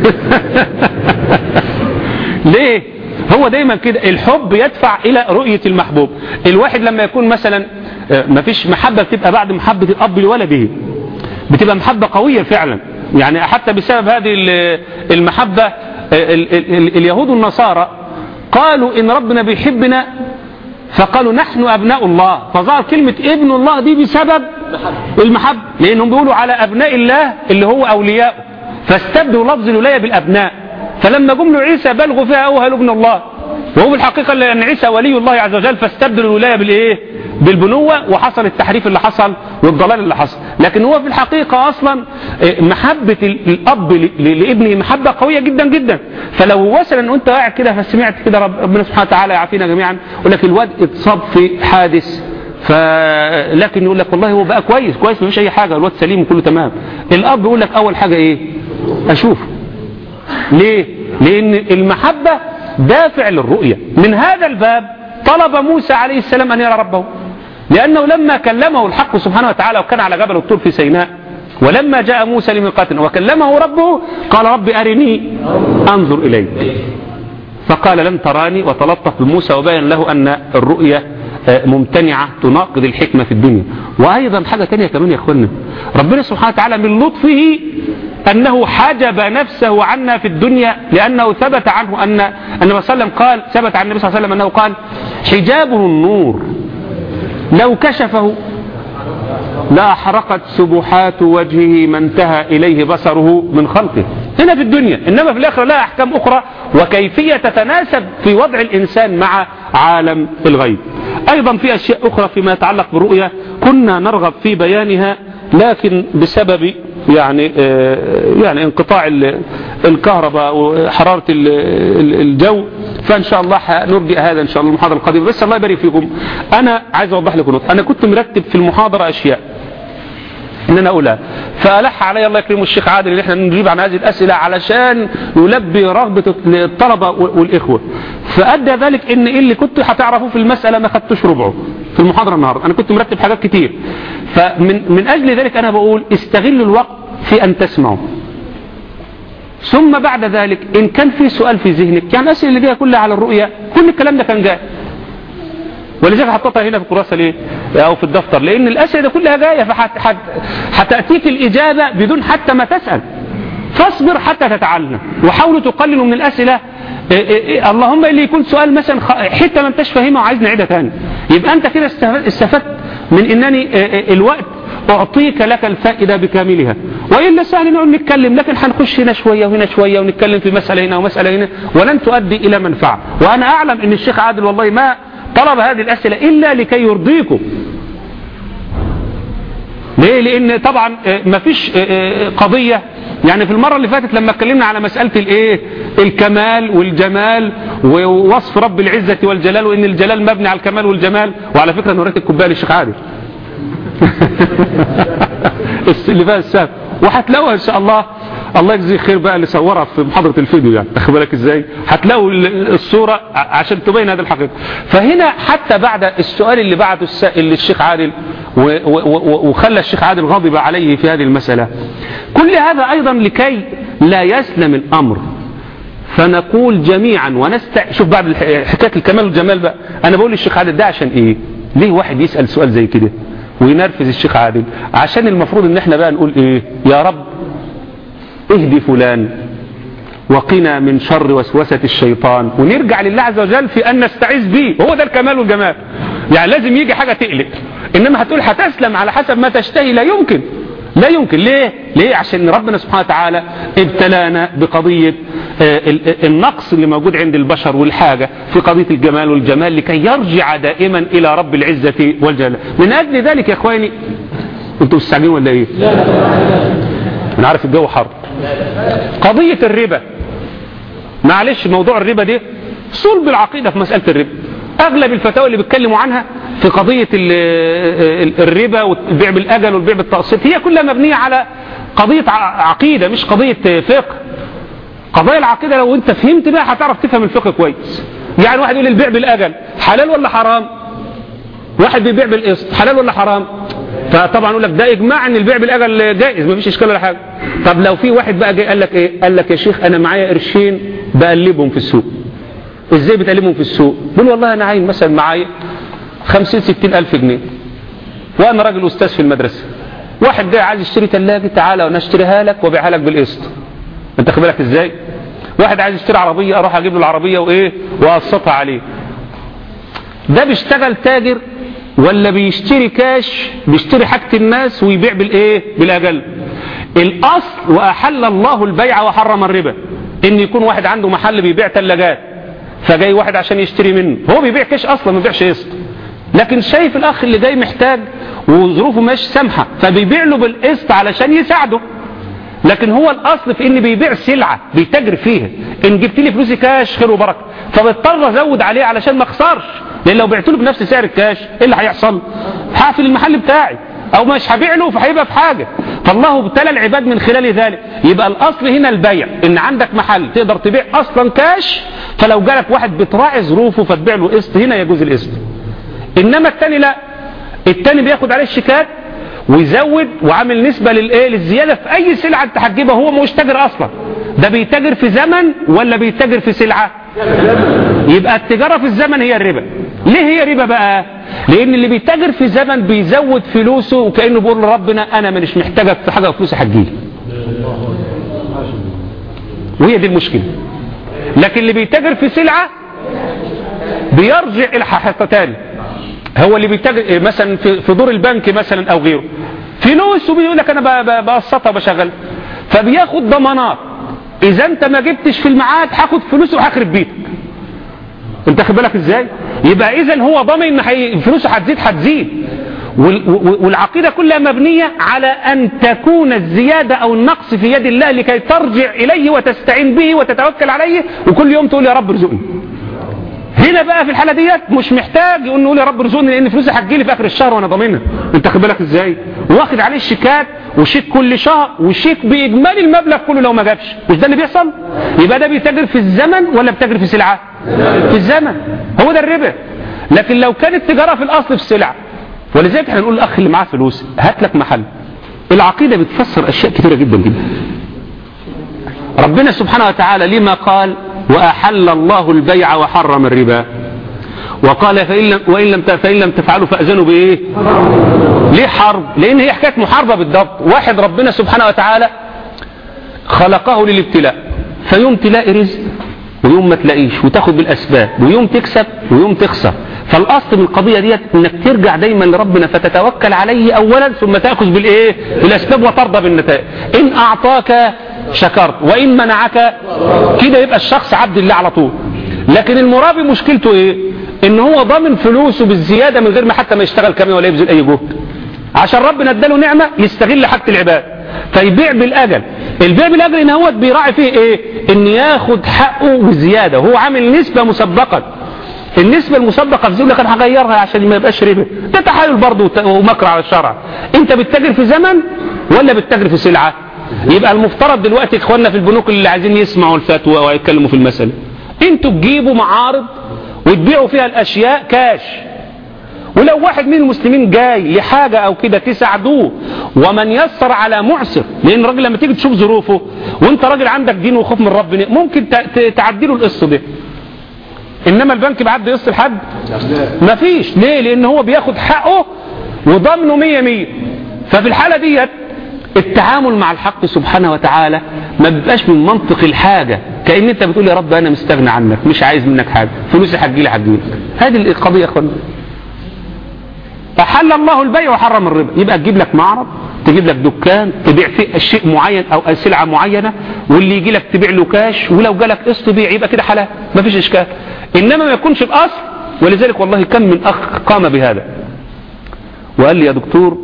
ليه هو دايما كده الحب يدفع الى رؤية المحبوب الواحد لما يكون مثلا ما فيش محبة بتبقى بعد محبة الاب لولده بتبقى محبة قوية فعلا يعني حتى بسبب هذه المحبة ال ال ال اليهود والنصارى قالوا إن ربنا بيحبنا فقالوا نحن أبناء الله فظهر كلمة ابن الله دي بسبب المحبة لأنهم بيقولوا على أبناء الله اللي هو أولياء فاستبدوا لفظ الولاية بالأبناء فلما جملوا عيسى بلغوا فيها أوهلوا ابن الله وهو بالحقيقة لأن عيسى ولي الله عز وجل فاستبدلوا الولاية بالإيه بالبنوة وحصل التحريف اللي حصل والضلال اللي حصل لكن هو في الحقيقة أصلا محبة الأب لابنه محبة قوية جدا جدا فلو مثلا وانت قاعد كده فسمعت كده ربنا سبحانه وتعالى يعافينا جميعا يقول لك الواد اتصاب في حادث فلكن يقول لك والله هو بقى كويس كويس مفيش اي حاجة الواد سليم وكله تمام الاب يقول لك اول حاجة ايه اشوفه ليه لان المحبة دافع للرؤية من هذا الباب طلب موسى عليه السلام ان يرى ربه لأنه لما كلمه الحق سبحانه وتعالى وكان على جبل الطور في سيناء ولما جاء موسى لميقاتنا وكلمه ربه قال رب أرني أنظر إليك فقال لن تراني وتلطف بموسى وبين له أن الرؤية ممتنعة تناقض الحكمة في الدنيا وأيضا حاجة تانية كمان يا أخوانا ربنا سبحانه وتعالى من لطفه أنه حجب نفسه عنا في الدنيا لأنه ثبت عنه أن النبي صلى الله عليه وسلم قال ثبت عن النبي صلى الله عليه وسلم أنه قال حجابه النور لو كشفه لأحرقت سبحات وجهه ما انتهى إليه بصره من خلقه هنا في الدنيا إنما في الآخرة لها أحكام أخرى وكيفية تتناسب في وضع الإنسان مع عالم الغيب أيضا في أشياء أخرى فيما يتعلق بالرؤية كنا نرغب في بيانها لكن بسبب يعني يعني انقطاع الكهرباء وحرارة الجو فان شاء الله نرجئ هذا ان شاء الله المحاضرة القادمة بس الله يبارك فيكم انا عايز اوضح لكم نقطة انا كنت مرتب في المحاضرة اشياء ان انا اقولها فالح علي الله يكرمه الشيخ عادل ان احنا نجيب عن هذه الاسئله علشان نلبي رغبه الطلبه والاخوه فادى ذلك ان اللي كنت هتعرفوه في المساله ما خدتوش ربعه في المحاضره النهارده انا كنت مرتب حاجات كتير فمن من اجل ذلك انا بقول استغلوا الوقت في ان تسمعوا ثم بعد ذلك ان كان في سؤال في ذهنك يعني الاسئله اللي جايه كلها على الرؤيه كل الكلام ده كان جاي ولذلك حطيتها هنا في الكراسة ليه او في الدفتر لان الاسئله كلها جايه فهتاتيك الاجابه بدون حتى ما تسال فاصبر حتى تتعلم وحاولوا تقللوا من الاسئله إيه إيه إيه اللهم اللي يكون سؤال مثلا حته ما انتش فاهمها وعايز نعيدها تاني يبقى انت كده استفدت من انني الوقت اعطيك لك الفائده بكاملها والا سهل نقعد نتكلم لكن هنخش هنا شويه وهنا شويه ونتكلم في مساله هنا ومساله هنا ولن تؤدي الى منفعه وانا اعلم ان الشيخ عادل والله ما طلب هذه الأسئلة إلا لكي يرضيكم ليه لأن طبعا ما فيش قضية يعني في المرة اللي فاتت لما اتكلمنا على مسألة الايه الكمال والجمال ووصف رب العزة والجلال وان الجلال مبني على الكمال والجمال وعلى فكرة نوريت الكوبايه للشيخ عادل اللي فيها السهم وهتلاقوها ان شاء الله الله يجزيه خير بقى اللي صورها في محاضرة الفيديو يعني اخد بالك ازاي هتلاقوا الصورة عشان تبين هذه الحقيقة فهنا حتى بعد السؤال اللي بعده السائل للشيخ عادل وخلى الشيخ عادل غضب عليه في هذه المسألة كل هذا ايضا لكي لا يسلم الامر فنقول جميعا ونست شوف بعد حكاية الكمال والجمال بقى انا بقول للشيخ عادل ده عشان ايه ليه واحد يسأل سؤال زي كده وينرفز الشيخ عادل عشان المفروض ان احنا بقى نقول ايه يا رب اهدي فلان وقنا من شر وسوسة الشيطان ونرجع لله عز وجل في أن نستعيذ به هو ده الكمال والجمال يعني لازم يجي حاجة تقلق إنما هتقول هتسلم على حسب ما تشتهي لا يمكن لا يمكن ليه ليه عشان ربنا سبحانه وتعالى ابتلانا بقضية النقص اللي موجود عند البشر والحاجة في قضية الجمال والجمال لكي يرجع دائما إلى رب العزة والجلال من أجل ذلك يا إخواني أنتوا مستعجلين ولا إيه أنا عارف الجو حر قضية الربا معلش موضوع الربا دي صلب العقيدة في مسألة الربا أغلب الفتاوى اللي بيتكلموا عنها في قضية الربا والبيع بالأجل والبيع بالتقسيط هي كلها مبنية على قضية عقيدة مش قضية فقه قضايا العقيدة لو انت فهمت بقى هتعرف تفهم الفقه كويس يعني واحد يقول البيع بالأجل حلال ولا حرام واحد بيبيع بالقسط حلال ولا حرام فطبعا يقول لك ده اجماع ان البيع بالاجل جائز مفيش اشكال ولا حاجه طب لو في واحد بقى جاي قال لك ايه قال لك يا شيخ انا معايا قرشين بقلبهم في السوق ازاي بتقلبهم في السوق بقول والله انا عاين مثلا معايا 50 60 الف جنيه وانا راجل استاذ في المدرسه واحد جاي عايز يشتري ثلاجه تعالى وانا اشتريها لك وابيعها لك بالقسط انت خد بالك ازاي واحد عايز يشتري عربيه اروح اجيب له العربيه وايه واقسطها عليه ده بيشتغل تاجر ولا بيشتري كاش بيشتري حاجة الناس ويبيع بالايه بالاجل الاصل واحل الله البيع وحرم الربا ان يكون واحد عنده محل بيبيع ثلاجات فجاي واحد عشان يشتري منه هو بيبيع كاش اصلا ما بيبيعش قسط لكن شايف الاخ اللي جاي محتاج وظروفه مش سامحه فبيبيع له بالقسط علشان يساعده لكن هو الاصل في ان بيبيع سلعة بيتاجر فيها ان جبت لي فلوسي كاش خير وبركه فبضطر ازود عليه علشان ما اخسرش لان لو بعت له بنفس سعر الكاش ايه اللي هيحصل هقفل المحل بتاعي او مش هبيع له فهيبقى في حاجه فالله ابتلى العباد من خلال ذلك يبقى الاصل هنا البيع ان عندك محل تقدر تبيع اصلا كاش فلو جالك واحد بتراعي ظروفه فتبيع له قسط هنا يجوز القسط انما التاني لا التاني بياخد عليه الشيكات ويزود وعامل نسبة للايه للزيادة في اي سلعة انت هتجيبها هو مش تاجر اصلا ده بيتاجر في زمن ولا بيتاجر في سلعة يبقى التجارة في الزمن هي الربا ليه هي ربا بقى لان اللي بيتاجر في زمن بيزود فلوسه وكأنه بيقول لربنا انا مش محتاجك في حاجة وفلوسي هتجيلي وهي دي المشكلة لكن اللي بيتاجر في سلعة بيرجع الى حقيقة تاني هو اللي بيتاجر مثلا في في دور البنك مثلا او غيره فلوس وبيقول لك انا ب- ب- بقسطها بشغل فبياخد ضمانات اذا انت ما جبتش في الميعاد هاخد فلوسه وهخرب بيتك انت خد بالك ازاي يبقى اذا هو ضامن ان هي- فلوسه هتزيد هتزيد وال- و- والعقيدة كلها مبنية على أن تكون الزيادة أو النقص في يد الله لكي ترجع إليه وتستعين به وتتوكل عليه وكل يوم تقول يا رب ارزقني هنا بقى في الحالة ديت مش محتاج يقول نقول يا رب ارزقني لأن فلوسي هتجيلي في آخر الشهر وأنا ضامنها أنت خد بالك إزاي واخد عليه الشيكات وشيك كل شهر وشيك بإجمالي المبلغ كله لو ما جابش مش ده اللي بيحصل يبقى ده بيتاجر في الزمن ولا بيتاجر في سلعة في الزمن هو ده الربا لكن لو كانت تجارة في الأصل في السلعة ولذلك احنا نقول الأخ اللي معاه فلوس هات لك محل العقيدة بتفسر أشياء كثيرة جدا جدا ربنا سبحانه وتعالى لما قال وأحل الله البيع وحرم الربا وقال فإن لم, وإن لم, ت- فإن لم تفعلوا فأذنوا بإيه ليه حرب لأن هي حكاية محاربة بالضبط واحد ربنا سبحانه وتعالى خلقه للابتلاء فيوم تلاقي رزق ويوم ما تلاقيش وتاخد بالأسباب ويوم تكسب ويوم تخسر فالأصل من القضية ديت انك ترجع دايما لربنا فتتوكل عليه أولا ثم تأخذ بالإيه بالأسباب وترضى بالنتائج إن أعطاك شكرت وإن منعك كده يبقى الشخص عبد الله على طول لكن المرابي مشكلته إيه إن هو ضامن فلوسه بالزيادة من غير ما حتى ما يشتغل كمان ولا يبذل أي جهد عشان ربنا اداله نعمة يستغل حاجة العباد فيبيع بالأجل البيع بالأجل ان هو بيراعي فيه ايه ان ياخد حقه بزيادة هو عامل نسبة مسبقة النسبة المسبقة في زي كان هغيرها عشان ما يبقاش ربا ده تحايل برضه وت- ومكر على الشرع انت بتتاجر في زمن ولا بتتاجر في سلعة يبقى المفترض دلوقتي اخواننا في البنوك اللي عايزين يسمعوا الفتوى ويتكلموا في المسألة انتوا تجيبوا معارض وتبيعوا فيها الاشياء كاش ولو واحد من المسلمين جاي لحاجة او كده تساعدوه ومن يسر على معسر لان الراجل لما تيجي تشوف ظروفه وانت راجل عندك دين وخوف من ربنا ممكن ت- ت- تعديله القسط ده انما البنك بعد قسط لحد مفيش ليه لان هو بياخد حقه وضمنه مية مية ففي الحالة ديت التعامل مع الحق سبحانه وتعالى ما بيبقاش من منطق الحاجة كأن انت بتقول يا رب انا مستغني عنك مش عايز منك حاجة فلوسي هتجيلي هتجيلي هذه القضية يا اخوانا فحل الله البيع وحرم الربا يبقى تجيب لك معرض تجيب لك دكان تبيع فيه شيء معين او سلعة معينة واللي يجي لك تبيع له كاش ولو جالك قسط بيع يبقى كده حلال مفيش اشكال انما ما يكونش الاصل ولذلك والله كم من اخ قام بهذا وقال لي يا دكتور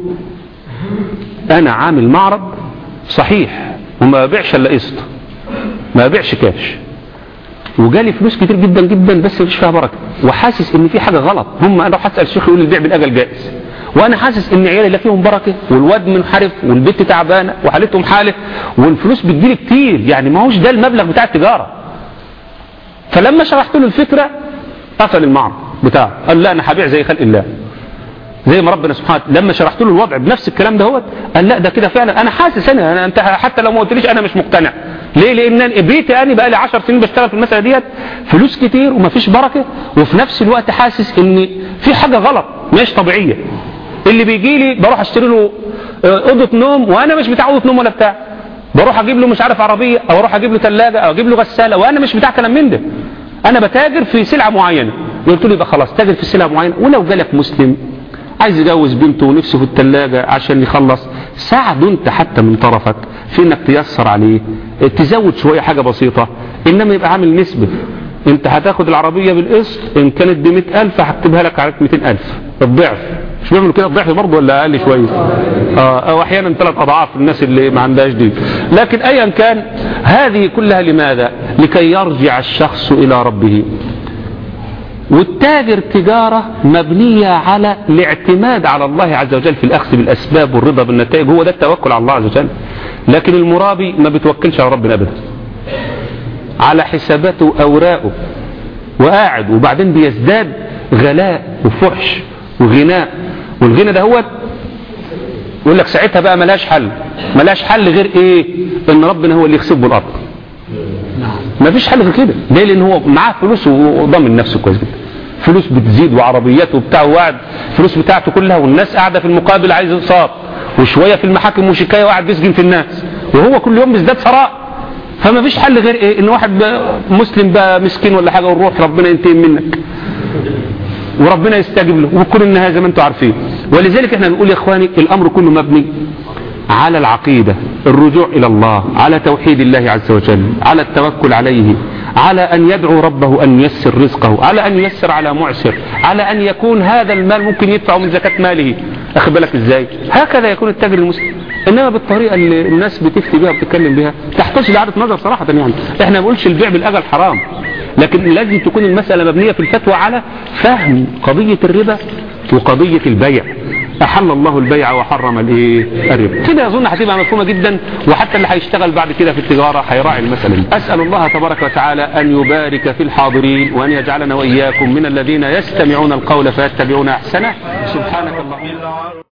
انا عامل معرض صحيح وما ببيعش الا قسط ما ببيعش كاش وجالي فلوس كتير جدا جدا بس مفيش فيها بركه وحاسس ان في حاجه غلط هم انا هسال الشيخ يقول لي البيع بالاجل جائز وانا حاسس ان عيالي لا فيهم بركه والواد منحرف والبنت تعبانه وحالتهم حاله والفلوس بتجيلي كتير يعني ما هوش ده المبلغ بتاع التجاره فلما شرحت له الفكره قفل المعرض بتاعه قال لا انا هبيع زي خلق الله زي ما ربنا سبحانه لما شرحت له الوضع بنفس الكلام دهوت قال لا ده كده فعلا انا حاسس انا, أنا انت حتى لو ما قلتليش انا مش مقتنع ليه لان بيتي انا بقى لي 10 سنين بشتغل في المساله ديت فلوس كتير ومفيش بركه وفي نفس الوقت حاسس ان في حاجه غلط مش طبيعيه اللي بيجي لي بروح اشتري له آه، اوضه نوم وانا مش بتاع اوضه نوم ولا بتاع بروح اجيب له مش عارف عربيه او اروح اجيب له ثلاجه او اجيب له غساله وانا مش بتاع كلام من ده انا بتاجر في سلعه معينه قلت له يبقى خلاص تاجر في سلعه معينه ولو جالك مسلم عايز يجوز بنته ونفسه في الثلاجة عشان يخلص ساعده انت حتى من طرفك في انك تيسر عليه تزود شوية حاجة بسيطة انما يبقى عامل نسبة انت هتاخد العربية بالقسط ان كانت ب 100000 هكتبها لك على 200000 الضعف مش بيعملوا كده الضعف برضه ولا اقل شوية اه او احيانا ثلاث اضعاف الناس اللي ما عندهاش دين لكن ايا كان هذه كلها لماذا لكي يرجع الشخص الى ربه والتاجر تجارة مبنية على الاعتماد على الله عز وجل في الأخذ بالأسباب والرضا بالنتائج هو ده التوكل على الله عز وجل لكن المرابي ما بتوكلش على ربنا أبدا على حساباته وأوراقه وقاعد وبعدين بيزداد غلاء وفحش وغناء والغنى ده هو يقول لك ساعتها بقى ملاش حل ملاش حل غير ايه ان ربنا هو اللي يخسبه الارض ما فيش حل غير كده ليه لان هو معاه فلوس وضامن نفسه كويس جدا فلوس بتزيد وعربيات وبتاع وقاعد فلوس بتاعته كلها والناس قاعده في المقابل عايز انصاف وشويه في المحاكم وشكايه وقاعد بيسجن في الناس وهو كل يوم بيزداد ثراء فما فيش حل غير ايه ان واحد بقى مسلم بقى مسكين ولا حاجة ونروح ربنا ينتقم منك وربنا يستجيب له وكل النهاية زي ما انتم عارفين ولذلك احنا بنقول يا اخواني الامر كله مبني على العقيدة الرجوع الى الله على توحيد الله عز وجل على التوكل عليه على ان يدعو ربه ان ييسر رزقه على ان ييسر على معسر على ان يكون هذا المال ممكن يدفعه من زكاة ماله اخد بالك ازاي هكذا يكون التاجر المسلم انما بالطريقة اللي الناس بتفتي بها وبتتكلم بها تحتاج لعادة نظر صراحة يعني احنا ما بنقولش البيع بالاجل حرام لكن لازم تكون المسألة مبنية في الفتوى على فهم قضية الربا وقضية البيع أحل الله البيع وحرم الايه الربا كده أظن هتبقى مفهومة جدا وحتى اللي هيشتغل بعد كده في التجارة هيراعي المسألة دي أسأل الله تبارك وتعالى أن يبارك في الحاضرين وأن يجعلنا وإياكم من الذين يستمعون القول فيتبعون أحسنه سبحانك اللهم